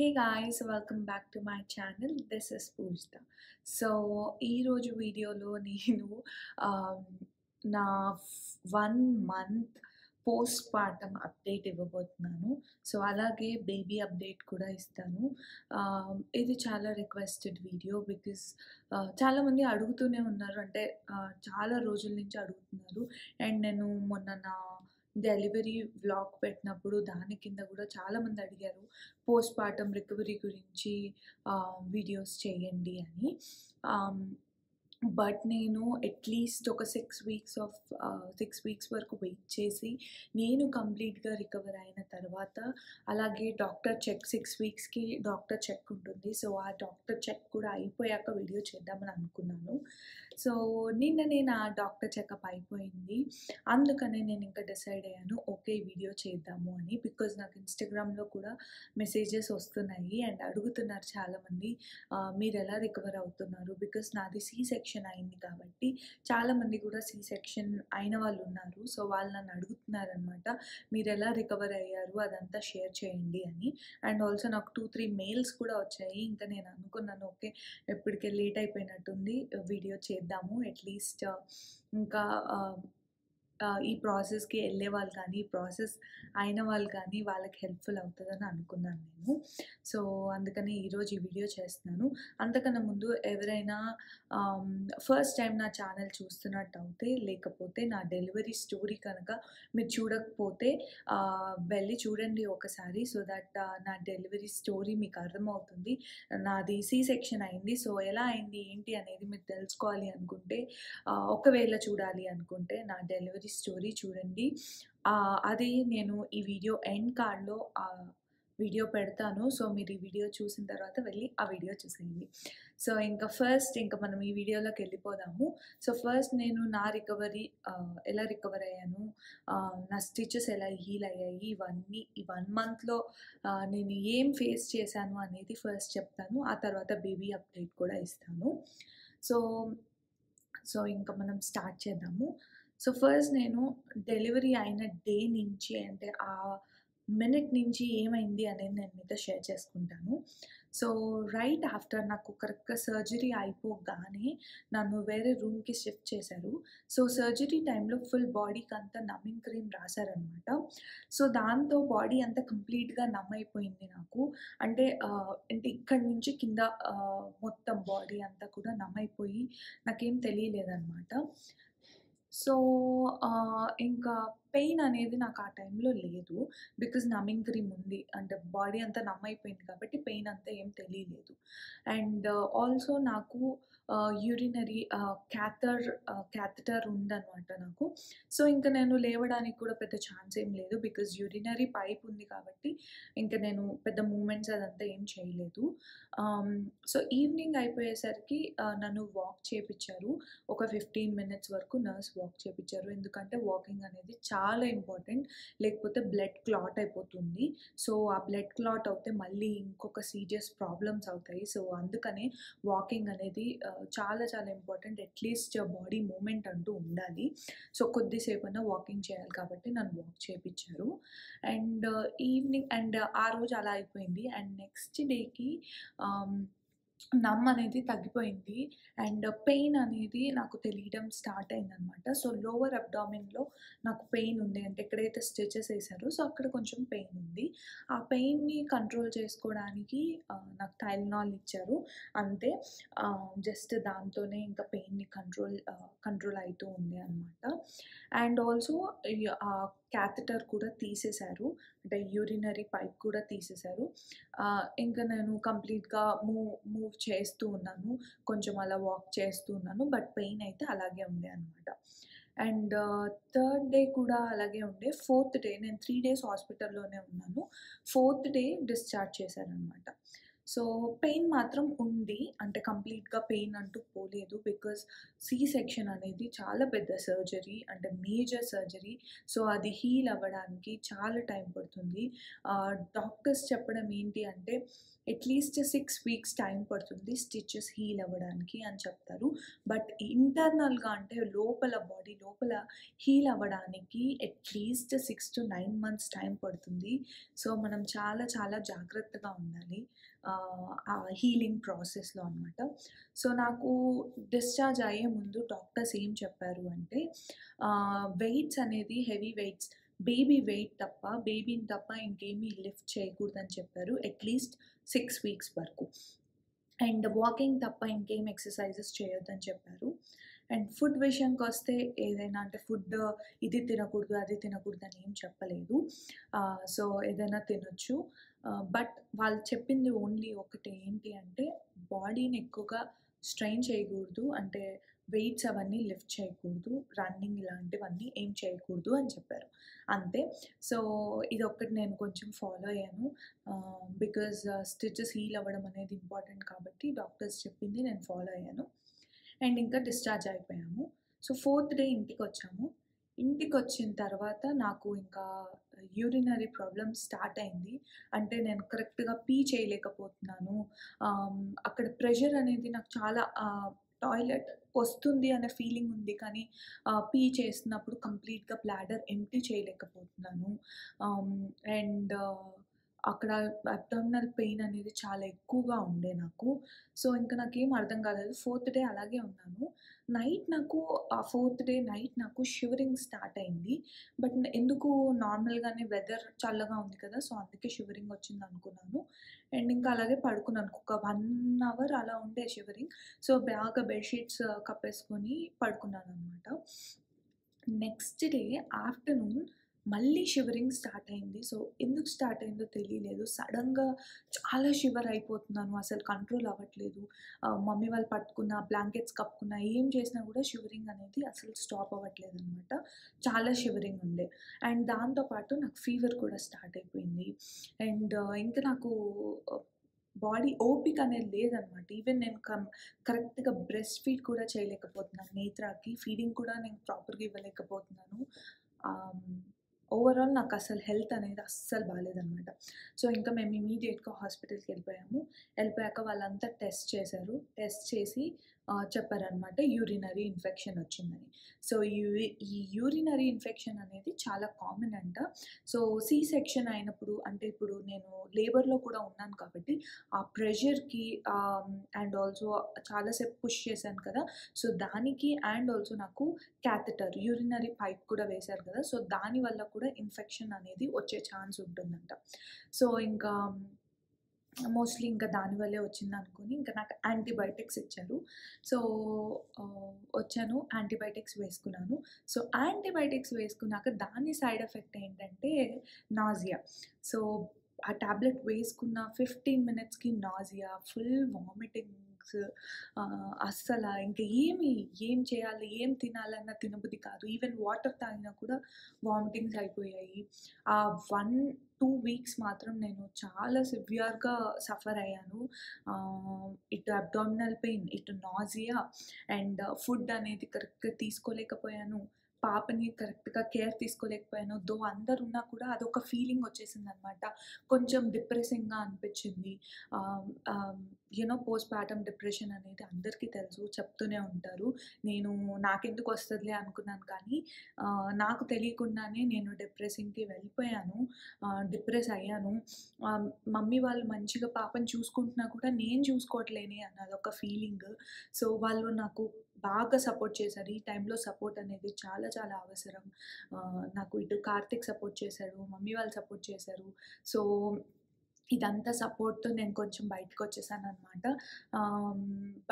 Hey guys welcome back to my channel this is Pujitha so ఈరోజు వీడియోలో నేను um, నా one month postpartum update ఇవ్వబోతున్నాను so అలాగే బేబీ అప్డేట్ కూడా ఇస్తాను ఆమ్, ఇది చాలా రిక్వెస్టెడ్ వీడియో బికాస్ చాలామంది అడుగుతూనే ఉన్నారు అంటే ఆ, చాలా రోజుల నుంచి అడుగుతున్నారు అండ్ నేను మొన్న నా డెలివరీ వ్లాగ్ పెట్టినప్పుడు దాని కింద కూడా చాలామంది అడిగారు పోస్ట్ పార్టమ్ రికవరీ గురించి వీడియోస్ చేయండి అని బట్ నేను అట్లీస్ట్ ఒక six weeks of six weeks వరకు వెయిట్ చేసి నేను కంప్లీట్గా రికవర్ అయిన తర్వాత అలాగే డాక్టర్ చెక్ సిక్స్ వీక్స్కి డాక్టర్ చెక్ ఉంటుంది సో ఆ డాక్టర్ చెక్ కూడా అయిపోయాక వీడియో చేద్దామని అనుకున్నాను సో నిన్ననే నా డాక్టర్ చెకప్ అయిపోయింది అందుకనే నేను ఇంకా డిసైడ్ అయ్యాను ఓకే వీడియో చేద్దాము అని బికాజ్ నాకు ఇన్స్టాగ్రామ్లో కూడా మెసేజెస్ వస్తున్నాయి అండ్ అడుగుతున్నారు చాలామంది ఆ, మీరు ఎలా రికవర్ అవుతున్నారు బికాస్ నాది సి సెక్షన్ అయింది కాబట్టి చాలామంది కూడా సి సెక్షన్ అయిన వాళ్ళు ఉన్నారు సో వాళ్ళు నన్ను అడుగుతున్నారు అనమాట మీరు ఎలా రికవర్ అయ్యారు అదంతా షేర్ చేయండి అని అండ్ ఆల్సో నాకు టూ త్రీ మెయిల్స్ కూడా వచ్చాయి ఇంకా నేను అనుకున్నాను ఓకే ఎప్పటికే లేట్ అయిపోయినట్టుంది వీడియో చేద్దాము అట్లీస్ట్ ఇంకా ఆ, ఆ, ఈ ప్రాసెస్కి వెళ్ళే వాళ్ళు కానీ ఈ ప్రాసెస్ అయిన వాళ్ళు కానీ వాళ్ళకి హెల్ప్ఫుల్ అవుతుందని అనుకున్నాను నేను సో అందుకని ఈరోజు ఈ వీడియో చేస్తున్నాను అంతకన్నా ముందు ఎవరైనా ఫస్ట్ టైం నా ఛానల్ చూస్తున్నట్టు అయితే లేకపోతే నా డెలివరీ స్టోరీ కనుక మీరు చూడకపోతే ఆ, వెళ్ళి చూడండి ఒకసారి సో దట్ నా డెలివరీ స్టోరీ మీకు అర్థమవుతుంది నాది సి సెక్షన్ అయింది సో ఎలా అయింది ఏంటి అనేది మీరు తెలుసుకోవాలి అనుకుంటే ఆ, ఒకవేళ చూడాలి అనుకుంటే నా డెలివరీ స్టోరీ చూడండి ఆ, అది నేను ఈ వీడియో ఎండ్ కార్డ్లో వీడియో పెడతాను సో మీరు ఈ వీడియో చూసిన తర్వాత వెళ్ళి ఆ వీడియో చూసేయండి సో ఇంకా ఫస్ట్ ఇంకా మనం ఈ వీడియోలోకి వెళ్ళిపోదాము సో ఫస్ట్ నేను నా రికవరీ ఎలా రికవర్ అయ్యాను ఆ, నా స్టిచెస్ ఎలా హీల్ అయ్యాయి ఇవన్నీ ఈ వన్ మంత్లో నేను ఏం ఫేస్ చేశాను అనేది ఫస్ట్ చెప్తాను ఆ తర్వాత బేబీ అప్డేట్ కూడా ఇస్తాను సో సో ఇంకా మనం స్టార్ట్ చేద్దాము సో ఫస్ట్ నేను డెలివరీ అయిన డే నుంచి అంటే ఆ మినిట్ నుంచి ఏమైంది అనేది నేను మీతో షేర్ చేసుకుంటాను సో రైట్ ఆఫ్టర్ నాకు కరెక్ట్గా సర్జరీ అయిపోగానే నన్ను వేరే రూమ్కి షిఫ్ట్ చేశారు సో సర్జరీ టైంలో ఫుల్ బాడీకి అంతా నమ్మింగ్ క్రీమ్ రాశారనమాట సో దాంతో బాడీ అంతా కంప్లీట్గా నమ్ అయిపోయింది నాకు అంటే ఆ, అంటే ఇక్కడి నుంచి కింద ఆ, మొత్తం బాడీ అంతా కూడా నమ్ అయిపోయి నాకేం తెలియలేదన్నమాట సో ఆ, ఇంకా పెయిన్ అనేది నాకు ఆ టైంలో లేదు బికాజ్ నమింగ్ క్రీమ్ ఉంది అంటే బాడీ అంతా నమ్ అయిపోయింది కాబట్టి పెయిన్ అంతా ఏం తెలియలేదు అండ్ ఆల్సో నాకు యూరినరీ క్యాథర్ క్యాథటర్ ఉందన్నమాట నాకు సో ఇంకా నేను లేవడానికి కూడా పెద్ద ఛాన్స్ ఏం లేదు బికాజ్ యూరినరీ పైప్ ఉంది కాబట్టి ఇంకా నేను పెద్ద మూమెంట్స్ అదంతా ఏం చేయలేదు సో ఈవినింగ్ అయిపోయేసరికి ఆ, నన్ను వాక్ చేపించారు ఒక ఫిఫ్టీన్ మినిట్స్ వరకు నర్స్ వాక్ చేపించారు ఎందుకంటే వాకింగ్ అనేది చాలా ఇంపార్టెంట్ లేకపోతే బ్లడ్ క్లాట్ అయిపోతుంది సో ఆ బ్లడ్ క్లాట్ అవుతే మళ్ళీ ఇంకొక సీరియస్ ప్రాబ్లమ్స్ అవుతాయి సో అందుకనే వాకింగ్ అనేది ఆ, చాలా చాలా ఇంపార్టెంట్ అట్లీస్ట్ బాడీ మూమెంట్ అంటూ ఉండాలి సో కొద్దిసేపు అయినా వాకింగ్ చేయాలి కాబట్టి నన్ను వాక్ చేయించారు అండ్ ఈవినింగ్ అండ్ ఆ రోజు అలా అయిపోయింది అండ్ నెక్స్ట్ డేకి నమ్ అనేది తగ్గిపోయింది అండ్ పెయిన్ అనేది నాకు తెలియడం స్టార్ట్ అయిందనమాట సో లోవర్ అబ్డామిన్లో నాకు పెయిన్ ఉంది అంటే ఎక్కడైతే స్టిచెస్ వేసారో సో అక్కడ కొంచెం పెయిన్ ఉంది ఆ పెయిన్ని కంట్రోల్ చేసుకోవడానికి ఆ, నాకు టైల్నాల్ ఇచ్చారు అంతే జస్ట్ దాంతోనే ఇంకా పెయిన్ని కంట్రోల్ కంట్రోల్ అవుతూ ఉంది అనమాట అండ్ ఆల్సో క్యాథెటర్ కూడా తీసేశారు అంటే యూరినరీ పైప్ కూడా తీసేశారు ఆ, ఇంకా నేను కంప్లీట్గా మూవ్ మూవ్ చేస్తూ ఉన్నాను కొంచెం అలా వాక్ చేస్తూ ఉన్నాను బట్ పెయిన్ అయితే అలాగే ఉండే అనమాట అండ్ థర్డ్ డే కూడా అలాగే ఉండే ఫోర్త్ డే నేను త్రీ డేస్ హాస్పిటల్లోనే ఉన్నాను ఫోర్త్ డే డిశ్చార్జ్ చేశారనమాట సో పెయిన్ మాత్రం ఉంది అంటే కంప్లీట్‌గా పెయిన్ అంటూ పోలేదు. బికాజ్ సి సెక్షన్ అనేది చాలా పెద్ద సర్జరీ అంటే మేజర్ సర్జరీ. సో అది హీల్ అవ్వడానికి చాలా టైం పడుతుంది. ఆహ్, డాక్టర్స్ చెప్పడం ఏంటి అంటే అట్‌లీస్ట్ 6 వీక్స్ టైం పడుతుంది స్టిచెస్ హీల్ అవ్వడానికి అని చెప్తారు. బట్ ఇంటర్నల్‌గా అంటే లోపల బాడీ లోపల హీల్ అవ్వడానికి అట్‌లీస్ట్ 6-9 మంత్స్ టైం పడుతుంది. సో మనం చాలా చాలా జాగ్రత్తగా ఉండాలి. ఆహ్, ఆ హీలింగ్ ప్రాసెస్‌లో అనమాట. సో నాకు డిశ్చార్జ్ అయ్యే ముందు డాక్టర్స్ ఏం చెప్పారు అంటే ఆహ్, వెయిట్స్ అనేది హెవీ వెయిట్స్ బేబీ వెయిట్ తప్ప బేబీని తప్ప ఇంకేమీ లిఫ్ట్ చేయకూడదని చెప్పారు. అట్‌లీస్ట్ 6 వీక్స్ వరకు. అండ్ వాకింగ్ తప్ప ఇంకేం ఎక్సర్‌సైజెస్ చేయొద్దని చెప్పారు. అండ్ ఫుడ్ విషయానికొస్తే ఏదైనా అంటే ఫుడ్ ఇది తినకూడదు, అది తినకూడదు అని ఏం చెప్పలేదు. ఆహ్, సో ఏదైనా తినొచ్చు. ఆహ్, బట్ వాళ్ళు చెప్పింది ఓన్లీ ఒకటే ఏంటి అంటే బాడీని ఎక్కువగా స్ట్రెయిన్ చేయకూడదు. అంటే వెయిట్స్ అవన్నీ లిఫ్ట్ చేయకూడదు. రన్నింగ్ ఇలాంటివన్నీ ఏం చేయకూడదు అని చెప్పారు. అంతే. సో ఇదొక్కటి నేను కొంచెం ఫాలో అయ్యాను. ఆహ్, బికాజ్ స్టిచెస్ హీల్ అవ్వడం అనేది ఇంపార్టెంట్ కాబట్టి డాక్టర్స్ చెప్పింది నేను ఫాలో అయ్యాను. అండ్ ఇంకా డిశ్చార్జ్ అయిపోయాము. సో ఫోర్త్ డే ఇంటికొచ్చాము. ఇంటికొచ్చిన తర్వాత నాకు ఇంకా యూరినరీ ప్రాబ్లమ్ స్టార్ట్ అయింది. అంటే నేను కరెక్ట్‌గా పీ చేయలేకపోతున్నాను. ఆహ్, అక్కడ ప్రెషర్ అనేది నాకు చాలా ఆహ్, టాయిలెట్ వస్తుంది అనే ఫీలింగ్ ఉంది. కానీ ఆహ్, పీ చేస్తున్నప్పుడు కంప్లీట్‌గా బ్లాడర్ ఎంప్టీ చేయలేకపోతున్నాను. ఆహ్, అండ్ అక్కడ అబ్డామినల్ పెయిన్ అనేది చాలా ఎక్కువగా ఉండే నాకు. సో ఇంక నాకేం అర్థం కాలేదు. ఫోర్త్ డే అలాగే ఉన్నాను. నైట్ నాకు ఆ ఫోర్త్ డే నైట్ నాకు షివరింగ్ స్టార్ట్ అయింది. బట్ ఎందుకు నార్మల్‌గానే వెదర్ చల్లగా ఉంది కదా! సో అందుకే షివరింగ్ వచ్చిందనుకున్నాను. అండ్ ఇంకా అలాగే పడుకున్నాను. ఒక 1 అవర్ అలా ఉండే షివరింగ్. సో బాగా బెడ్ షీట్స్ కప్పేసుకొని పడుకున్నాననమాట. నెక్స్ట్ డే ఆఫ్టర్‌నూన్ మళ్ళీ షివరింగ్ స్టార్ట్ అయింది. సో ఎందుకు స్టార్ట్ అయిందో తెలియలేదు. సడెన్‌గా చాలా షివర్ అయిపోతున్నాను. అసలు కంట్రోల్ అవ్వట్లేదు. ఆహ్, మమ్మీ వాళ్ళు పట్టుకున్న, బ్లాంకెట్స్ కప్పుకున్న, ఏం చేసినా కూడా షివరింగ్ అనేది అసలు స్టాప్ అవ్వట్లేదనమాట. చాలా షివరింగ్ ఉండే. అండ్ దాంతో పాటు నాకు ఫీవర్ కూడా స్టార్ట్ అయిపోయింది. అండ్ ఇంకా నాకు బాడీ ఓపిక అనేది లేదనమాట. ఈవెన్ నేను కం కరెక్ట్‌గా బ్రెస్ట్ ఫీడ్ కూడా చేయలేకపోతున్నాను నేత్రాకి. ఫీడింగ్ కూడా నేను ప్రాపర్‌గా ఇవ్వలేకపోతున్నాను. ఆహ్, ఓవరాల్ నాకు అసలు హెల్త్ అనేది అస్సలు బాలేదనమాట. సో ఇంకా మేము ఇమ్మీడియేట్‌గా హాస్పిటల్‌కి వెళ్ళిపోయాము. వెళ్ళిపోయాక వాళ్ళంతా టెస్ట్ చేశారు. టెస్ట్ చేసి ఆహ్, చెప్పారనమాట యూరినరీ ఇన్ఫెక్షన్ వచ్చిందని. సో యూ ఈ యూరినరీ ఇన్ఫెక్షన్ అనేది చాలా కామన్ అంట. సో సి సెక్షన్ అయినప్పుడు అంటే ఇప్పుడు నేను లేబర్‌లో కూడా ఉన్నాను కాబట్టి ఆ ప్రెషర్‌కి ఆహ్, అండ్ ఆల్సో చాలా సేపు పుష్ చేశాను కదా! సో దానికి అండ్ ఆల్సో నాకు క్యాథెటర్ యూరినరీ పైప్ కూడా వేశారు కదా! సో దానివల్ల కూడా ఇన్ఫెక్షన్ అనేది వచ్చే ఛాన్స్ ఉంటుందంట. సో ఇంకా మోస్ట్‌లీ ఇంకా దానివల్లే వచ్చిందనుకోని ఇంకా నాకు యాంటీబయోటిక్స్ ఇచ్చారు. సో ఆహ్, వచ్చాను యాంటీబయోటిక్స్ వేసుకున్నాను. సో యాంటీబయోటిక్స్ వేసుకున్నాక దాని సైడ్ ఎఫెక్ట్ ఏంటంటే నాజియా. సో ఆ టాబ్లెట్ వేసుకున్న 15 మినిట్స్‌కి నాజియా, ఫుల్ వామిటింగ్స్ ఆహ్, అస్సల ఇంక ఏమి ఏం చేయాలి, ఏం తినాలన్నా తినబుద్ధి కాదు. ఈవెన్ వాటర్ తాగినా కూడా వామిటింగ్స్ అయిపోయాయి. ఆ 1, 2 వీక్స్ మాత్రం నేను చాలా సివియర్‌గా సఫర్ అయ్యాను. ఆహ్, ఇటు అబ్డామినల్ పెయిన్, ఇటు నాజియా అండ్ ఫుడ్ అనేది కరెక్ట్‌గా తీసుకోలేకపోయాను. పాపని కరెక్ట్‌గా కేర్ తీసుకోలేకపోయాను. దో అందరున్నా కూడా అదొక ఫీలింగ్ వచ్చేసిందనమాట. కొంచెం డిప్రెసింగ్‌గా అనిపించింది. Ah, ah, you know postpartum depression అనేది అందరికీ తెలుసు. చెప్తూనే ఉంటారు. నేను నాకెందుకు వస్తదిలే అనుకున్నాను కానీ ఆహ్, నాకు తెలియకుండానే నేను డిప్రెసింగ్‌కి వెళ్ళిపోయాను. ఆహ్, డిప్రెస్ అయ్యాను. ఆహ్, మమ్మీ వాళ్ళు మంచిగా పాపని చూసుకుంటున్నా కూడా నేను చూసుకోవట్లేనే అన్నదొక ఫీలింగ్. సో వాళ్ళు నాకు బాగా సపోర్ట్ చేశారు. ఈ టైంలో సపోర్ట్ అనేది చాలా చాలా అవసరం. ఆహ్, నాకు ఇటు కార్తీక్ సపోర్ట్ చేశాడు. మమ్మీ వాళ్ళు సపోర్ట్ చేశారు. సో ఇదంతా సపోర్ట్‌తో నేను కొంచెం బయటకొచ్చేసాననమాట. ఆహ్, బట్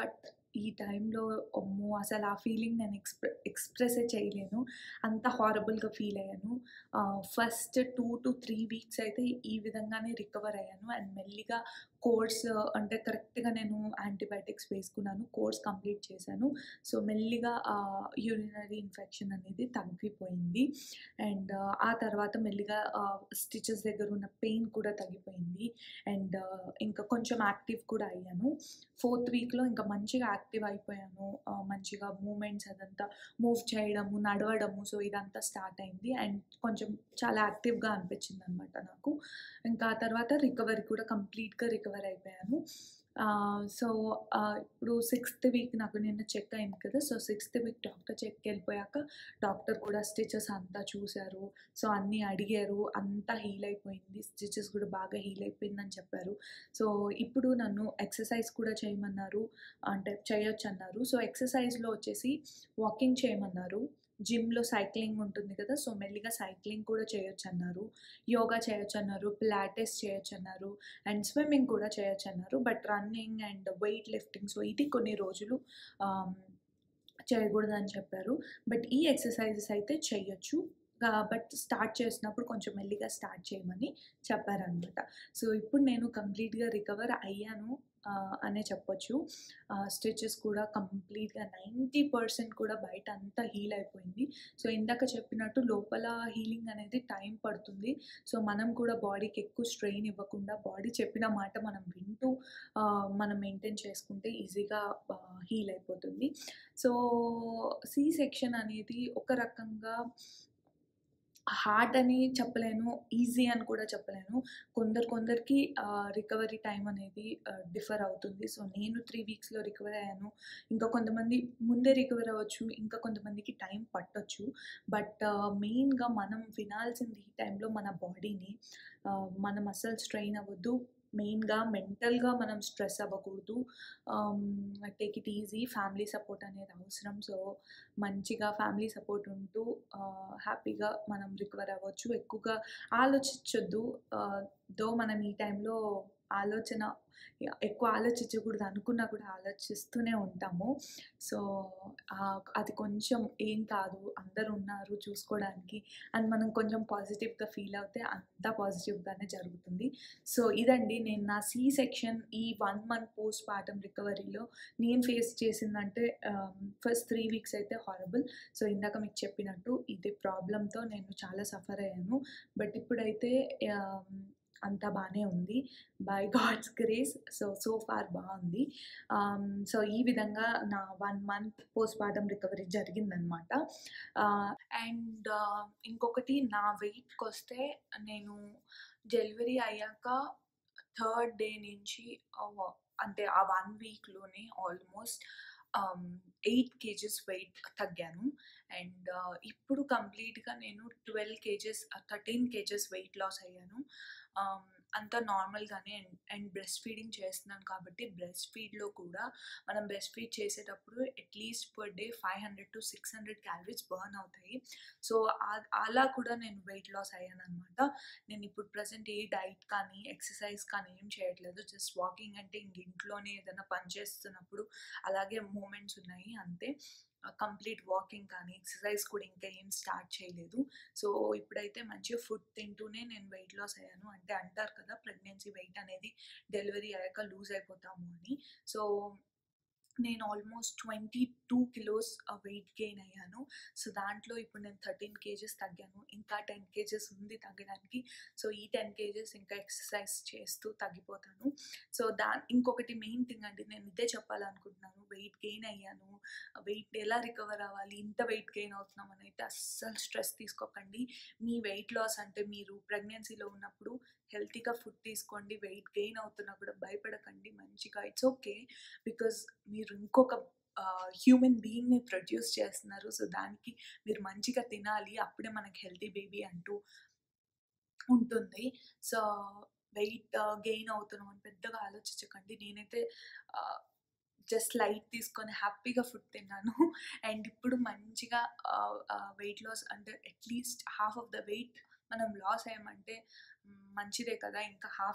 ఈ టైంలో అమ్మో! అసలు ఆ ఫీలింగ్ నేను ఎక్స్‌ప్రె ఎక్స్‌ప్రెసే చేయలేను. అంత హారబుల్‌గా ఫీల్ అయ్యాను. ఆహ్, ఫస్ట్ 2-3 వీక్స్ అయితే ఈ విధంగానే రికవర్ అయ్యాను. అండ్ మెల్లిగా కోర్స్ అంటే కరెక్ట్‌గా నేను యాంటీబయాటిక్స్ వేసుకున్నాను. కోర్స్ కంప్లీట్ చేశాను. సో, మెల్లిగా ఆహ్, యూరినరీ ఇన్ఫెక్షన్ అనేది తగ్గిపోయింది. అండ్ ఆ తర్వాత మెల్లిగా ఆహ్, స్టిచెస్ దగ్గర ఉన్న పెయిన్ కూడా తగ్గిపోయింది. అండ్ ఇంకా కొంచెం యాక్టివ్ కూడా అయ్యాను. ఫోర్త్ వీక్‌లో ఇంకా మంచిగా యాక్టివ్ అయిపోయాను. ఆహ్, మంచిగా మూవ్‌మెంట్స్ అదంతా మూవ్ చేయడము, నడవడము సో, ఇదంతా స్టార్ట్ అయింది. అండ్ కొంచెం చాలా యాక్టివ్‌గా అనిపించిందనమాట నాకు. ఇంకా ఆ తర్వాత రికవరీ కూడా కంప్లీట్‌గా రికవర్ అయిపోయాను. ఆహ్, సో, ఆహ్, ఇప్పుడు సిక్స్త్ వీక్ నాకు నిన్న చెక్ అయింది కదా! సో, సిక్స్త్ వీక్ డాక్టర్ చెక్‌కెళ్ళిపోయాక డాక్టర్ కూడా స్టిచెస్ అంతా చూసారు. సో, అన్నీ అడిగారు. అంతా హీల్ అయిపోయింది. స్టిచెస్ కూడా బాగా హీల్ అయిపోయిందని చెప్పారు. సో, ఇప్పుడు నన్ను ఎక్సర్సైజ్ కూడా చేయమన్నారు. అంటే చేయొచ్చన్నారు. సో, ఎక్సర్సైజ్‌లో వచ్చేసి వాకింగ్ చేయమన్నారు. జిమ్‌లో సైక్లింగ్ ఉంటుంది కదా! సో, మెల్లిగా సైక్లింగ్ కూడా చేయొచ్చన్నారు. యోగా చేయొచ్చన్నారు. పిలాటిస్ చేయొచ్చన్నారు. అండ్ స్విమ్మింగ్ కూడా చేయొచ్చన్నారు. But running and weight lifting so, ఇది కొన్ని రోజులు ఆహ్, చేయకూడదని చెప్పారు. బట్ ఈ ఎక్సర్సైజెస్ అయితే చెయ్యొచ్చు. ఆహ్, బట్ స్టార్ట్ చేసినప్పుడు కొంచెం మెల్లిగా స్టార్ట్ చేయమని చెప్పారనమాట. సో, ఇప్పుడు నేను కంప్లీట్‌గా రికవర్ అయ్యాను ఆహ్, అనే చెప్పొచ్చు. ఆహ్, స్టిచెస్ కూడా కంప్లీట్‌గా 90% కూడా బయట అంతా హీల్ అయిపోయింది. సో, ఇందాక చెప్పినట్టు లోపల హీలింగ్ అనేది టైం పడుతుంది. సో, మనం కూడా బాడీకి ఎక్కువ స్ట్రెయిన్ ఇవ్వకుండా బాడీ చెప్పిన మాట మనం వింటూ ఆహ్, మనం మెయింటైన్ చేసుకుంటే ఈజీగా ఆహ్, హీల్ అయిపోతుంది. సో, సి సెక్షన్ అనేది ఒక రకంగా హార్డ్ అని చెప్పలేను. ఈజీ అని కూడా చెప్పలేను. కొందరు కొందరికి ఆహ్, రికవరీ టైమ్ అనేది ఆహ్, డిఫర్ అవుతుంది. సో, నేను 3 వీక్స్‌లో రికవర్ అయ్యాను. ఇంకా కొంతమంది ముందే రికవర్ అవ్వచ్చు. ఇంకా కొంతమందికి టైం పట్టొచ్చు. బట్ మెయిన్‌గా మనం వినాల్సింది ఈ టైంలో మన బాడీని. ఆహ్, మనం అస్సలు స్ట్రెయిన్ అవ్వద్దు. మెయిన్‌గా మెంటల్‌గా మనం స్ట్రెస్ అవ్వకూడదు. ఆహ్, take it easy. Family support అనేది అవసరం. సో, మంచిగా ఫ్యామిలీ సపోర్ట్ ఉంటూ ఆహ్, హ్యాపీగా మనం రికవర్ అవ్వచ్చు. ఎక్కువగా ఆలోచించొద్దు. ఆహ్, దో మనం ఈ టైంలో ఆలోచన యాహ్! ఎక్కువ ఆలోచించకూడదు అనుకున్నా కూడా ఆలోచిస్తూనే ఉంటాము. సో, ఆహ్, అది కొంచెం ఏం కాదు అందరూ ఉన్నారు చూసుకోవడానికి అని మనం కొంచెం పాజిటివ్‌గా ఫీల్ అవుతే అంతా పాజిటివ్‌గానే జరుగుతుంది. సో, ఇదండి నేను నా సి సెక్షన్ ఈ 1 మంత్ పోస్ట్ పార్టమ్ రికవరీలో నేను ఫేస్ చేసిందంటే ఆహ్, ఫస్ట్ 3 వీక్స్ అయితే హారబుల్. సో, ఇందాక మీకు చెప్పినట్టు ఇది ప్రాబ్లమ్‌తో నేను చాలా సఫర్ అయ్యాను. బట్ ఇప్పుడైతే ఆహ్, అంతా బానే ఉంది. By god's grace so, so far బావుంది. ఆహ్, సో, ఈ విధంగా నా 1 మంత్ పోస్ట్ పార్టమ్ రికవరీ జరిగిందనమాట. ఆహ్, అండ్ ఇంకొకటి నా వెయిట్‌కొస్తే నేను డెలివరీ అయ్యాక థర్డ్ డే నుంచి ఆహ్, అంటే ఆ 1 వీక్‌లోనే ఆల్మోస్ట్ ఆహ్, 8 కేజీస్ వెయిట్ తగ్గాను. అండ్ ఇప్పుడు కంప్లీట్‌గా నేను 12 కేజెస్ ఆహ్, 13 కేజెస్ వెయిట్ లాస్ అయ్యాను. ఆహ్, అంతా నార్మల్‌గానే అండ్ అండ్ బ్రెస్ట్ ఫీడింగ్ చేస్తున్నాను కాబట్టి బ్రెస్ట్ ఫీడ్‌లో కూడా మనం బ్రెస్ట్ ఫీడ్ చేసేటప్పుడు at least per day 500-600 calories burn అవుతాయి. సో, అ అలా కూడా నేను వెయిట్ లాస్ అయ్యాననమాట. నేను ఇప్పుడు ప్రెజెంట్ ఏ డైట్ కానీ, ఎక్సర్సైజ్ కానీ ఏం చేయట్లేదు. జస్ట్ వాకింగ్ అంటే ఇంక ఇంట్లోనే ఏదైనా పని చేస్తున్నప్పుడు అలాగే మూమెంట్స్ ఉన్నాయి అంతే. ఆహ్, కంప్లీట్ వాకింగ్ కానీ, ఎక్సర్సైజ్ కూడా ఇంకా ఏం స్టార్ట్ చేయలేదు. సో, ఇప్పుడైతే మంచిగా ఫుడ్ తింటూనే నేను వెయిట్ లాస్ అయ్యాను. అంటే అంటారు కదా! ప్రెగ్నెన్సీ వెయిట్ అనేది డెలివరీ అయ్యాక లూజ్ అయిపోతాము అని. సో, నేను ఆల్మోస్ట్ 22 కిలోస్ ఆహ్, వెయిట్ గెయిన్ అయ్యాను. సో, దాంట్లో ఇప్పుడు నేను 13 కేజెస్ తగ్గాను. ఇంకా 10 కేజెస్ ఉంది తగ్గడానికి. సో, ఈ 10 కేజెస్ ఇంకా ఎక్సర్సైజ్ చేస్తూ తగ్గిపోతాను. సో, దా ఇంకొకటి మెయిన్ థింగ్ అండి నేను ఇదే చెప్పాలనుకుంటున్నాను. వెయిట్ గెయిన్ అయ్యాను. వెయిట్ ఎలా రికవర్ అవ్వాలి? ఇంత వెయిట్ గెయిన్ అవుతున్నాం అనైతే అస్సలు స్ట్రెస్ తీసుకోకండి. మీ వెయిట్ లాస్ అంటే మీరు ప్రెగ్నెన్సీలో ఉన్నప్పుడు హెల్తీగా ఫుడ్ తీసుకోండి. వెయిట్ గెయిన్ అవుతున్నా కూడా భయపడకండి. మంచిగా ఇట్స్ ఓకే. బికాజ్ మీరు ఇంకొక ఆహ్, హ్యూమన్ బీయింగ్‌ని ప్రొడ్యూస్ చేస్తున్నారు. సో, దానికి మీరు మంచిగా తినాలి. అప్పుడే మనకి హెల్తీ బేబీ అంటూ ఉంటుంది. సో, వెయిట్ గెయిన్ అవుతున్నాం అని పెద్దగా ఆలోచించకండి. నేనైతే ఆహ్, జస్ట్ లైట్ తీసుకొని హ్యాపీగా ఫుడ్ తిన్నాను. అండ్ ఇప్పుడు మంచిగా ఆహ్, ఆహ్, వెయిట్ లాస్ అంటే at least half of the weight మనం లాస్ అయ్యామంటే హ్మ్, మంచిదే కదా! ఇంకా హాఫ్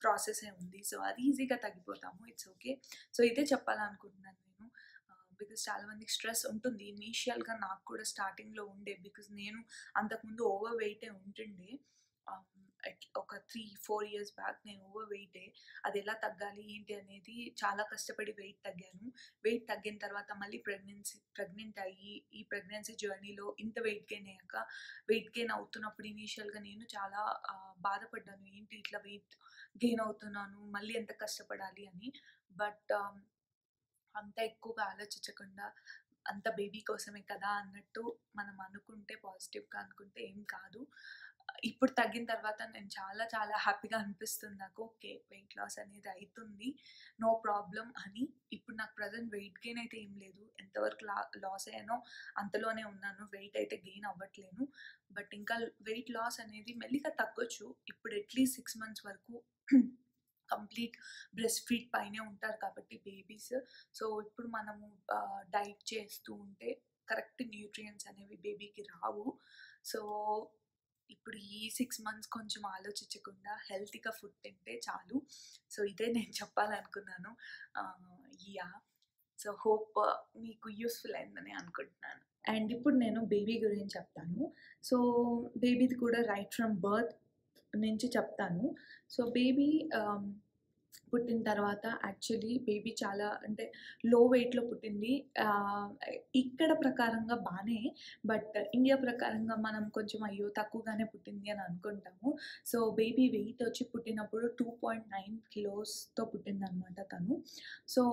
ప్రాసెసే ఉంది సో అది ఈజీగా తగ్గిపోతాము ఇట్స్ ఓకే సో ఇదే చెప్పాలనుకుంటున్నాను నేను బికాస్ చాలా మందికి స్ట్రెస్ ఉంటుంది ఇనీషియల్గా నాకు కూడా స్టార్టింగ్లో ఉండే బికాస్ నేను అంతకుముందు ఓవర్ వెయిటే ఉంటుండే um, at- ఒక త్రీ ఫోర్ ఇయర్స్ బ్యాక్ నేను ఓవర్ వెయిటే అది ఎలా తగ్గాలి ఏంటి అనేది చాలా కష్టపడి వెయిట్ తగ్గాను వెయిట్ తగ్గిన తర్వాత మళ్ళీ ప్రెగ్నెన్సీ ప్రెగ్నెంట్ అయ్యి ఈ ప్రెగ్నెన్సీ జర్నీలో ఇంత వెయిట్ గెయిన్ అయ్యాక వెయిట్ గెయిన్ అవుతున్నప్పుడు ఇనీషియల్గా నేను చాలా ఆ, బాధపడ్డాను ఏంటి ఇట్లా వెయిట్ గెయిన్ అవుతున్నాను మళ్ళీ ఎంత కష్టపడాలి అని బట్ అంత ఎక్కువగా ఆలోచించకుండా అంత బేబీ కోసమే కదా అన్నట్టు మనం అనుకుంటే పాజిటివ్గా అనుకుంటే ఏం కాదు ఇప్పుడు తగ్గిన తర్వాత నేను చాలా చాలా హ్యాపీగా అనిపిస్తుంది నాకు ఓకే వెయిట్ లాస్ అనేది అవుతుంది నో ప్రాబ్లం అని ఇప్పుడు నాకు ప్రజెంట్ వెయిట్ గెయిన్ అయితే ఏం లేదు ఎంతవరకు లా లాస్ అయ్యానో అంతలోనే ఉన్నాను వెయిట్ అయితే గెయిన్ అవ్వట్లేను బట్ ఇంకా వెయిట్ లాస్ అనేది మెల్లిగా తగ్గొచ్చు ఇప్పుడు అట్లీస్ట్ సిక్స్ మంత్స్ వరకు కంప్లీట్ బ్రెస్ట్ ఫీడ్ పైనే ఉంటారు కాబట్టి బేబీస్ సో ఇప్పుడు మనము డైట్ చేస్తూ ఉంటే కరెక్ట్ న్యూట్రియంట్స్ అనేవి బేబీకి రావు సో ఇప్పుడు ఈ సిక్స్ మంత్స్ కొంచెం ఆలోచించకుండా హెల్తీగా ఫుడ్ తింటే చాలు సో ఇదే నేను చెప్పాలనుకున్నాను యా సో హోప్ మీకు యూస్ఫుల్ అయిందని అనుకుంటున్నాను అండ్ ఇప్పుడు నేను బేబీ గురించి చెప్తాను సో బేబీది కూడా రైట్ ఫ్రమ్ బర్త్ నుంచి చెప్తాను సో బేబీ పుట్టిన తర్వాత యాక్చువల్లీ బేబీ చాలా అంటే లో వెయిట్లో పుట్టింది ఆ, ఇక్కడ ప్రకారంగా బాగానే బట్ ఇండియా ప్రకారంగా మనం కొంచెం అయ్యో తక్కువగానే పుట్టింది అని అనుకుంటాము సో బేబీ వెయిట్ వచ్చి పుట్టినప్పుడు టూ పాయింట్ నైన్ కిలోస్తో పుట్టింది అనమాట తను సో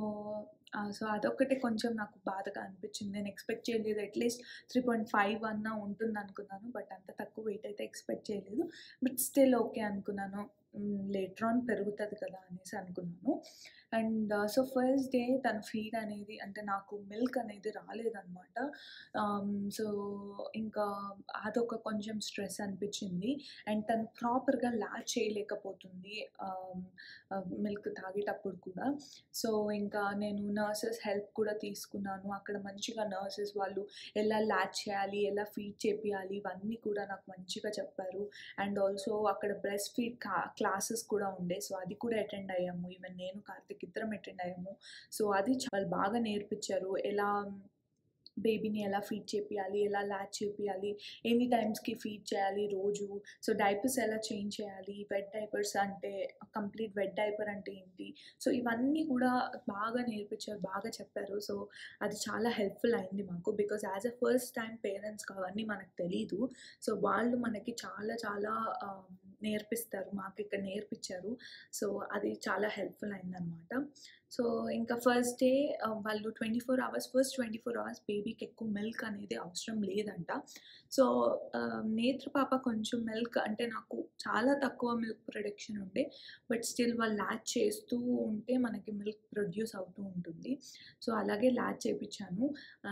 సో అదొక్కటే కొంచెం నాకు బాధగా అనిపించింది నేను ఎక్స్పెక్ట్ చేయలేదు అట్లీస్ట్ త్రీ పాయింట్ ఫైవ్ అన్నా ఉంటుంది అనుకున్నాను బట్ అంత తక్కువ వెయిట్ అయితే ఎక్స్పెక్ట్ చేయలేదు బట్ స్టిల్ ఓకే అనుకున్నాను లేటర్ ఆన్ పెరుగుతుంది కదా అనేసి అనుకున్నాను అండ్ సో ఫస్ట్ డే తన ఫీడ్ అనేది అంటే నాకు మిల్క్ అనేది రాలేదన్నమాట సో ఇంకా అదొక కొంచెం స్ట్రెస్ అనిపించింది అండ్ తను ప్రాపర్గా లాచ్ చేయలేకపోతుంది మిల్క్ తాగేటప్పుడు కూడా సో ఇంకా నేను నర్సెస్ హెల్ప్ కూడా తీసుకున్నాను అక్కడ మంచిగా నర్సెస్ వాళ్ళు ఎలా లాచ్ చేయాలి ఎలా ఫీడ్ చేపియాలి ఇవన్నీ కూడా నాకు మంచిగా చెప్పారు అండ్ ఆల్సో అక్కడ బ్రెస్ట్ ఫీడ్ క్లాసెస్ కూడా ఉండే సో అది కూడా అటెండ్ అయ్యాము ఈవెన్ నేను కార్తిక్ ఇద్దరం అటెండ్ అయ్యాము సో అది చాలా బాగా నేర్పించారు ఎలా బేబీని ఎలా ఫీడ్ చేపియాలి ఎలా లాచ్ చేపియాలి ఎన్ని టైమ్స్కి ఫీడ్ చేయాలి రోజు సో డైపర్స్ ఎలా చేంజ్ చేయాలి వెట్ డైపర్స్ అంటే కంప్లీట్ వెట్ డైపర్ అంటే ఏంటి సో ఇవన్నీ కూడా బాగా నేర్పించారు బాగా చెప్పారు సో అది చాలా హెల్ప్ఫుల్ అయింది మాకు because as a first time parents అవన్నీ మనకు తెలీదు సో వాళ్ళు మనకి చాలా చాలా ఆ, నేర్పిస్తారు మాకు ఇక్కడ నేర్పించారు సో అది చాలా హెల్ప్ఫుల్ అయిందనమాట సో ఇంకా ఫస్ట్ డే వాళ్ళు twenty four hours first twenty four hours బేబీకి ఎక్కువ మిల్క్ అనేది అవసరం లేదంట సో నేత్ర పాప కొంచెం మిల్క్ అంటే నాకు చాలా తక్కువ మిల్క్ ప్రొడక్షన్ ఉండే బట్ స్టిల్ వాళ్ళు ల్యాచ్ చేస్తూ ఉంటే మనకి మిల్క్ ప్రొడ్యూస్ అవుతూ ఉంటుంది సో అలాగే ల్యాచ్ చేయించాను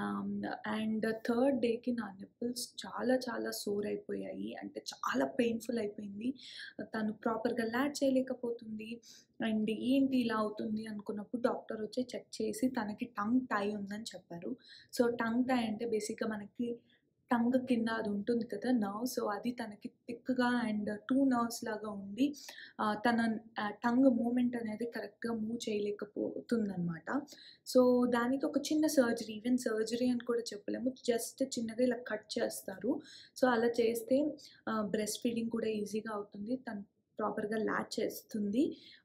అండ్ థర్డ్ డేకి నా నిప్పుల్స్ చాలా చాలా సోర్ అయిపోయాయి అంటే చాలా పెయిన్ఫుల్ అయిపోయింది తను ప్రాపర్గా ల్యాచ్ చేయలేకపోతుంది అండ్ ఏంటి ఇలా అవుతుంది అనుకున్నప్పుడు డాక్టర్ వచ్చి చెక్ చేసి తనకి టంగ్ టై ఉందని చెప్పారు సో టంగ్ టై అంటే బేసిక్గా మనకి టంగ్ కింద అది ఉంటుంది కదా నర్వ్ సో అది తనకి థిక్గా అండ్ టూ నర్వ్స్ లాగా ఉండి ఆ, తన టంగ్ మూమెంట్ అనేది కరెక్ట్గా మూవ్ చేయలేకపోతుందన్నమాట సో దానికి ఒక చిన్న సర్జరీ ఈవెన్ సర్జరీ అని కూడా చెప్పలేము జస్ట్ చిన్నగా ఇలా కట్ చేస్తారు సో అలా చేస్తే బ్రెస్ట్ ఫీడింగ్ కూడా ఈజీగా అవుతుంది తను ప్రాపర్గా ల్యాచ్ చేస్తుంది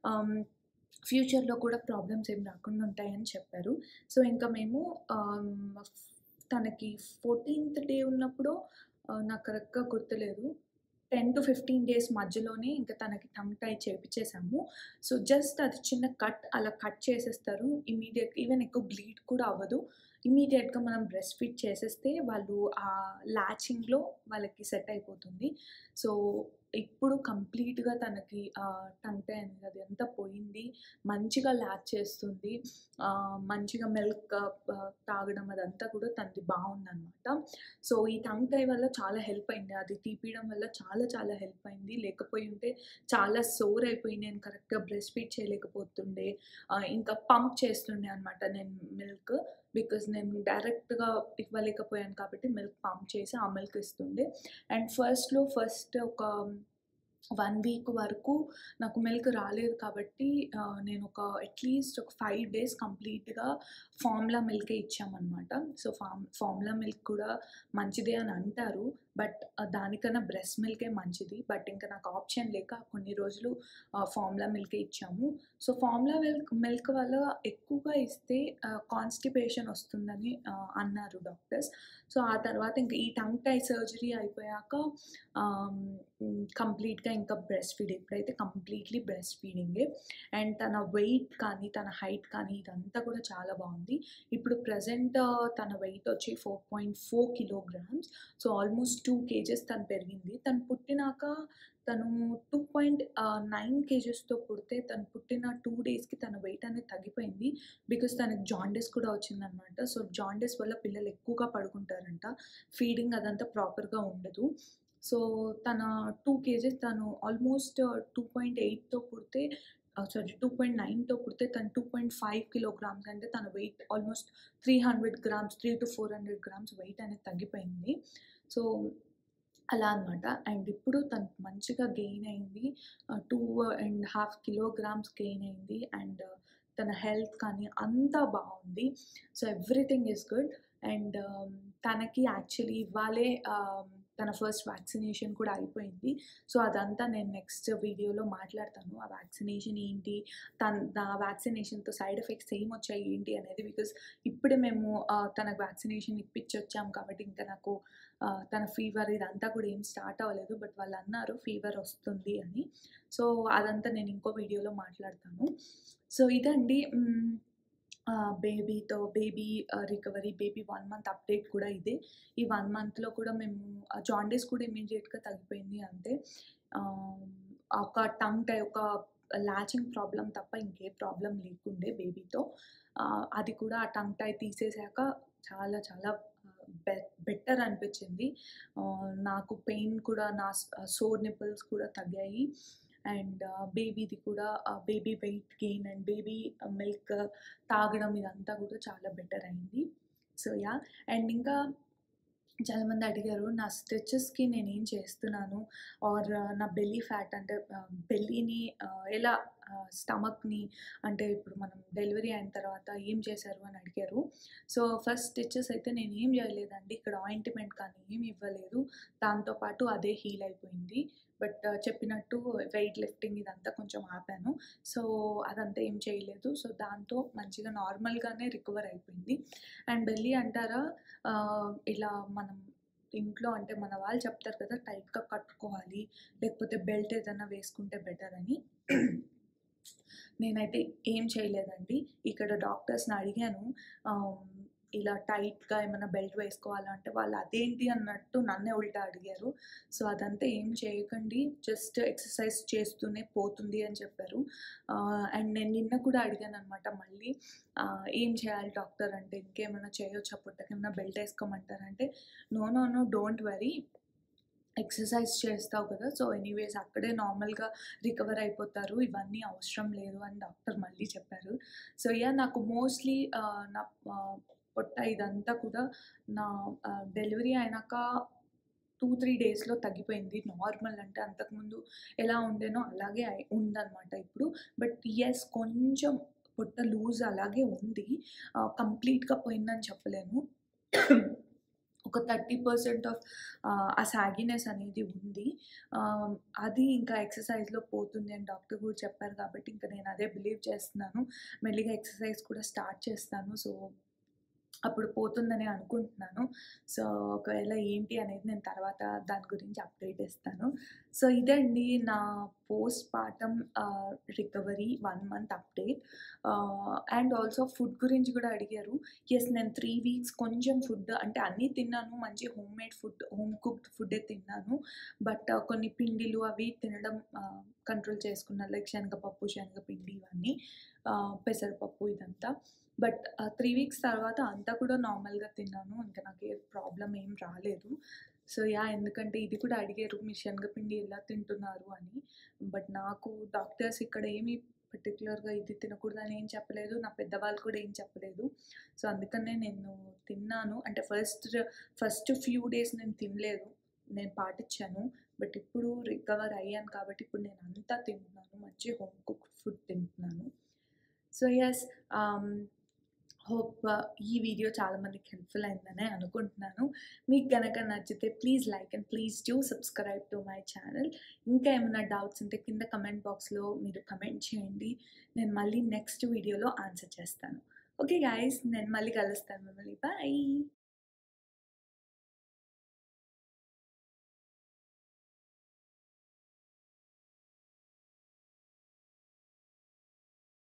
ఫ్యూచర్లో కూడా ప్రాబ్లమ్స్ ఏం రాకుండా ఉంటాయని చెప్పారు సో ఇంకా మేము ఆమ్, తనకి ఫోర్టీన్త్ డే ఉన్నప్పుడు ఆ, నాకు కరెక్ట్గా గుర్తులేదు టెన్ టు ఫిఫ్టీన్ డేస్ మధ్యలోనే ఇంకా తనకి టంగ్ టై చేపించేసాము సో జస్ట్ అది చిన్న కట్ అలా కట్ చేసేస్తారు ఇమీడియట్ ఈవెన్ ఎక్కువ బ్లీడ్ కూడా అవ్వదు ఇమీడియట్గా మనం బ్రెస్ట్ ఫీడ్ చేసేస్తే వాళ్ళు ఆ లాచింగ్లో వాళ్ళకి సెట్ అయిపోతుంది సో ఇప్పుడు కంప్లీట్గా తనకి టంగ్ టై అనేది అది అంతా పోయింది మంచిగా లాచ్ చేస్తుంది ఆ, మంచిగా మిల్క్ తాగడం అదంతా కూడా తనది బాగుందన్నమాట సో ఈ టంగ్ టై వల్ల చాలా హెల్ప్ అయింది అది తీపియడం వల్ల చాలా చాలా హెల్ప్ అయింది లేకపోయి ఉంటే చాలా సోర్ అయిపోయి నేను కరెక్ట్గా బ్రెస్ట్ ఫీడ్ చేయలేకపోతుండే ఆ, ఇంకా పంప్ చేస్తుండే అనమాట నేను మిల్క్ బికాజ్ నేను డైరెక్ట్గా ఇవ్వలేకపోయాను కాబట్టి మిల్క్ పంప్ చేసి ఆ మిల్క్ ఇస్తుండే అండ్ ఫస్ట్లో ఫస్ట్ ఒక వన్ వీక్ వరకు నాకు మిల్క్ రాలేదు కాబట్టి ఆ, నేను ఒక అట్లీస్ట్ ఒక ఫైవ్ డేస్ కంప్లీట్గా ఫార్ములా మిల్కే ఇచ్చామన్నమాట సో ఫామ్ ఫార్ములా మిల్క్ కూడా మంచిదే అని అంటారు బట్ దానికన్నా బ్రెస్ట్ మిల్కే మంచిది బట్ ఇంకా నాకు ఆప్షన్ లేక కొన్ని రోజులు ఫార్ములా మిల్కే ఇచ్చాము సో ఫార్ములా మిల్క్ మిల్క్ వల్ల ఎక్కువగా ఇస్తే కాన్స్టిపేషన్ వస్తుందని ఆ, అన్నారు డాక్టర్స్ సో ఆ తర్వాత ఇంకా ఈ టంగ్ టై సర్జరీ అయిపోయాక కంప్లీట్గా ఇంకా బ్రెస్ట్ ఫీడ్ ఇప్పుడైతే కంప్లీట్లీ బ్రెస్ట్ ఫీడింగే అండ్ తన వెయిట్ కానీ తన హైట్ కానీ ఇదంతా కూడా చాలా బాగుంది ఇప్పుడు ప్రజెంట్ తన వెయిట్ వచ్చి four point four kilograms so almost two kgs తను పెరిగింది తను పుట్టినాక తను టూ పాయింట్ నైన్ కేజెస్తో పుడితే తను పుట్టిన టూ డేస్కి తన వెయిట్ అనేది తగ్గిపోయింది బికాస్ తనకి జాండీస్ కూడా వచ్చిందనమాట సో జాండీస్ వల్ల పిల్లలు ఎక్కువగా పడుకుంటారంట ఫీడింగ్ అదంతా ప్రాపర్గా ఉండదు సో తన టూ కేజెస్ తను ఆల్మోస్ట్ టూ పాయింట్ ఎయిట్తో పుడితే సారీ టూ పాయింట్ నైన్తో పుడితే తను టూ పాయింట్ ఫైవ్ కిలోగ్రామ్స్ అంటే తన weight almost three hundred grams three to four hundred grams weight అనేది తగ్గిపోయింది సో అలా అనమాట అండ్ ఇప్పుడు తను మంచిగా గెయిన్ అయింది two and half kilograms gain అయింది అండ్ తన హెల్త్ కానీ అంతా బాగుంది so everything is good and తనకి యాక్చువల్లీ ఇవాళే um, తన ఫస్ట్ వ్యాక్సినేషన్ కూడా అయిపోయింది సో అదంతా నేను నెక్స్ట్ వీడియోలో మాట్లాడతాను ఆ వ్యాక్సినేషన్ ఏంటి తన ఆ వ్యాక్సినేషన్తో సైడ్ ఎఫెక్ట్స్ ఏం వచ్చాయి ఏంటి అనేది బికాస్ ఇప్పుడే మేము ఆ, తనకు వ్యాక్సినేషన్ ఇప్పించి వచ్చాం కాబట్టి ఇంకా నాకు ఆ, తన ఫీవర్ ఇదంతా కూడా ఏం స్టార్ట్ అవ్వలేదు బట్ వాళ్ళు అన్నారు ఫీవర్ వస్తుంది అని సో అదంతా నేను ఇంకో వీడియోలో మాట్లాడతాను సో ఇదండి మ్, ఆ, బేబీతో baby recovery baby one month update కూడా ఇదే ఈ వన్ మంత్లో కూడా మేము జాండీస్ కూడా ఇమీడియట్గా తగ్గిపోయింది అంతే ఆ, ఒక టంగ్ టై ఒక లాచింగ్ ప్రాబ్లం తప్ప ఇంకే ప్రాబ్లం లేకుండే బేబీతో అది కూడా ఆ టంగ్ టై తీసేసాక చాలా చాలా బె బెటర్ అనిపించింది ఆ, నాకు పెయిన్ కూడా నా సోర్ నిపుల్స్ కూడా తగ్గాయి అండ్ బేబీది కూడా baby weight gain and baby milk తాగడం ఇదంతా కూడా చాలా బెటర్ అయింది సో యా అండ్ ఇంకా చాలామంది అడిగారు నా స్టిచెస్కి నేను ఏం చేస్తున్నాను ఆర్ నా బెల్లీ ఫ్యాట్ అంటే బెల్లీని ఎలా స్టమక్ని అంటే ఇప్పుడు మనం డెలివరీ అయిన తర్వాత ఏం చేశారు అని అడిగారు సో ఫస్ట్ స్టిచెస్ అయితే నేను ఏం చేయలేదండి ఇక్కడ ఆయింట్మెంట్ కానీ ఏం ఇవ్వలేదు దాంతోపాటు అదే హీల్ అయిపోయింది బట్ చెప్పినట్టు వెయిట్ లిఫ్టింగ్ ఇదంతా కొంచెం ఆపాను సో అదంతా ఏం చేయలేదు సో దాంతో మంచిగా నార్మల్గానే రికవర్ అయిపోయింది అండ్ బెల్లీ అంటారా ఆ, ఇలా మనం ఇంట్లో అంటే మన వాళ్ళు చెప్తారు కదా టైట్గా కట్టుకోవాలి లేకపోతే బెల్ట్ ఏదైనా వేసుకుంటే బెటర్ అని నేనైతే ఏం చేయలేదండి ఇక్కడ డాక్టర్స్ని అడిగాను ఆమ్, ఇలా టైట్గా ఏమైనా బెల్ట్ వేసుకోవాలంటే వాళ్ళు అదేంటి అన్నట్టు నన్నే ఉల్టా అడిగారు సో అదంతా ఏం చేయకండి జస్ట్ ఎక్సర్సైజ్ చేస్తూనే పోతుంది అని చెప్పారు అండ్ నేను నిన్న కూడా అడిగాను అనమాట మళ్ళీ ఆ, ఏం చేయాలి డాక్టర్ అంటే ఇంకేమైనా చేయొచ్చా పుట్టకేమైనా బెల్ట్ వేసుకోమంటారంటే no no no don't worry exercise చేస్తావు కదా సో ఎనీవేస్ అక్కడే నార్మల్గా రికవర్ అయిపోతారు ఇవన్నీ అవసరం లేదు అని డాక్టర్ మళ్ళీ చెప్పారు సో యా నాకు మోస్ట్లీ నా ఆ, పొట్ట ఇదంతా కూడా నా డెలివరీ అయినాక టూ త్రీ డేస్లో తగ్గిపోయింది నార్మల్ అంటే అంతకుముందు ఎలా ఉండేనో అలాగే అయి- ఉందన్నమాట ఇప్పుడు బట్ ఎస్ కొంచెం పొట్ట లూజ్ అలాగే ఉంది కంప్లీట్గా పోయిందని చెప్పలేను ఒక థర్టీ పర్సెంట్ ఆఫ్ ఆ సాగినెస్ అనేది ఉంది ఆ, అది ఇంకా ఎక్సర్సైజ్లో పోతుంది అని డాక్టర్ కూడా చెప్పారు కాబట్టి ఇంకా నేను అదే బిలీవ్ చేస్తున్నాను మెల్లిగా ఎక్సర్సైజ్ కూడా స్టార్ట్ చేస్తాను సో అప్పుడు పోతుందని అనుకుంటున్నాను సో ఒకవేళ ఏంటి అనేది నేను తర్వాత దాని గురించి అప్డేట్ ఇస్తాను సో ఇదండి నా post partum recovery one month update and also food గురించి కూడా అడిగారు ఎస్ నేను త్రీ వీక్స్ కొంచెం ఫుడ్ అంటే అన్నీ తిన్నాను మంచి home made food home cooked ఫుడ్డే తిన్నాను బట్ కొన్ని పిండిలు అవి తినడం కంట్రోల్ చేసుకున్నాను లైక్ శనగపప్పు శనగపిండి ఇవన్నీ ఆ, పెసరపప్పు ఇదంతా బట్ త్రీ వీక్స్ తర్వాత అంతా కూడా నార్మల్గా తిన్నాను ఇంకా నాకు ఏ ప్రాబ్లం ఏం రాలేదు సో యా ఎందుకంటే ఇది కూడా అడిగారు మీరు శనగపిండి ఎలా తింటున్నారు అని బట్ నాకు డాక్టర్స్ ఇక్కడ ఏమీ పర్టికులర్గా ఇది తినకూడదని ఏం చెప్పలేదు నా పెద్దవాళ్ళు కూడా ఏం చెప్పలేదు సో అందుకనే నేను తిన్నాను అంటే ఫస్ట్ ఫస్ట్ ఫ్యూ డేస్ నేను తినలేదు నేను పాటించాను బట్ ఇప్పుడు రికవర్ అయ్యాను కాబట్టి ఇప్పుడు నేను అంతా తింటున్నాను మంచి హోమ్ కుక్ ఫుడ్ తింటున్నాను సో ఎస్ హోప్ ఈ వీడియో చాలామందికి హెల్ప్ఫుల్ అయిందనే అనుకుంటున్నాను మీకు కనుక నచ్చితే please like and please do subscribe to my channel ఇంకా ఏమైనా డౌట్స్ ఉంటే కింద కమెంట్ బాక్స్లో మీరు కమెంట్ చేయండి నేను మళ్ళీ నెక్స్ట్ వీడియోలో ఆన్సర్ చేస్తాను ఓకే గాయస్ నేను మళ్ళీ కలుస్తాను మిమ్మల్ని బాయ్